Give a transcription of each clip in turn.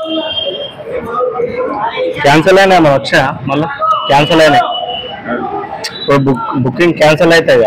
Cancel అయినా ఏమైనా వచ్చాయా మళ్ళీ క్యాన్సిల్ అయినాయి ఇప్పుడు బుక్ బుకింగ్ క్యాన్సిల్ అవుతాయిగా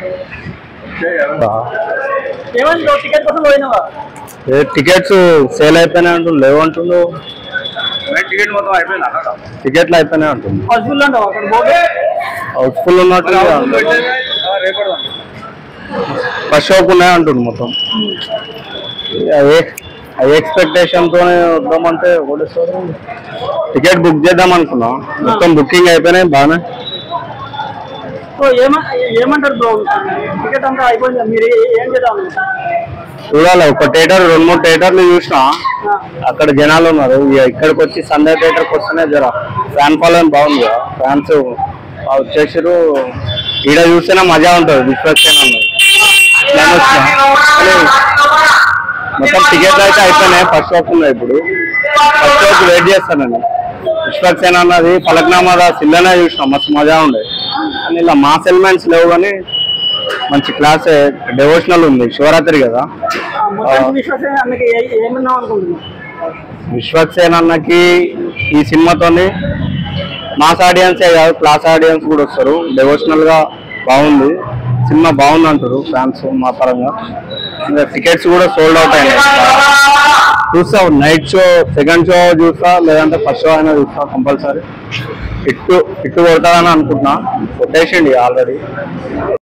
ఏమైంది టికెట్ కోసం పోయినావా ఏ టికెట్స్ సేల్ అయిపోయినాయి అంటుండు లేవు అంటుండు టికెట్ మొత్తం అయిపోయింది అక్కడ టికెట్లు అయిపోయినాయి అంటుంది హౌస్ఫుల్ అంటావా అక్కడ పోతే హౌస్ఫుల్ ఉన్నట్టు రేపటి ఫస్ట్ షోకు ఉన్నాయి అంటుండు మొత్తం అదే అది ఎక్స్పెక్టేషన్ తోనే వద్దామంటే ఒకటేసారి టికెట్ బుక్ చేద్దాం అనుకున్నా మొత్తం బుకింగ్ అయిపోయినాయి బాగానే సో ఏమ ఏమంటారు బ్రో టికెట్ అంతా అయిపోయింది మీరు ఏ- ఏం చేద్దాం చూడాలి ఒక థియేటర్ రెండు మూడు థియేటర్లు చూసినా అక్కడ జనాలు ఉన్నారు ఇక ఇక్కడికి వచ్చి సండే థియేటర్కి వస్తేనే జర ఫ్యాన్ ఫాలోయింగ్ బాగుంది కదా ఫ్యాన్స్ వచ్చేసారు ఈడ చూస్తేనే మజా ఉంటుంది విశ్వక్సేన అన్నది నేను వచ్చిన. కానీ మొత్తం టికెట్లు అయితే అయిపోయినాయి ఫస్ట్ షోక్ ఉన్నాయి ఇప్పుడు ఫస్ట్ షోక్ వెయిట్ చేస్తాను నేను విశ్వక్సేన అన్నది ఫలక్నామా దాస్ ఇల్లనే చూసిన మస్తు మజా ఉండే కానీ ఇలా మాస్ ఎలిమెంట్స్ లేవు కానీ మంచి క్లాస్ డెవోషనల్ ఉంది శివరాత్రి కదా మొత్తానికి విశ్వాసం అన్నకి ఏ- ఏమన్నాం అనుకుంటున్నాం విశ్వక్సేన అన్నకి ఈ సినిమాతోని మాస్ ఆడియన్సే కాదు క్లాస్ ఆడియన్స్ కూడా వస్తారు డెవోషనల్ గా బాగుంది సినిమా బాగుంది అంటారు ఫ్యాన్స్ మా పరంగా ఇంకా టికెట్స్ కూడా సోల్డ్ అవుట్ అయినాయి చూస్తా నైట్ షో సెకండ్ షో చూస్తా లేదంటే ఫస్ట్ షో అయినా చూస్తా కంపల్సరీ ఇట్టు ఇట్టు కొడతాదని అనుకుంటున్నా కొట్టేసిండి ఆల్రెడీ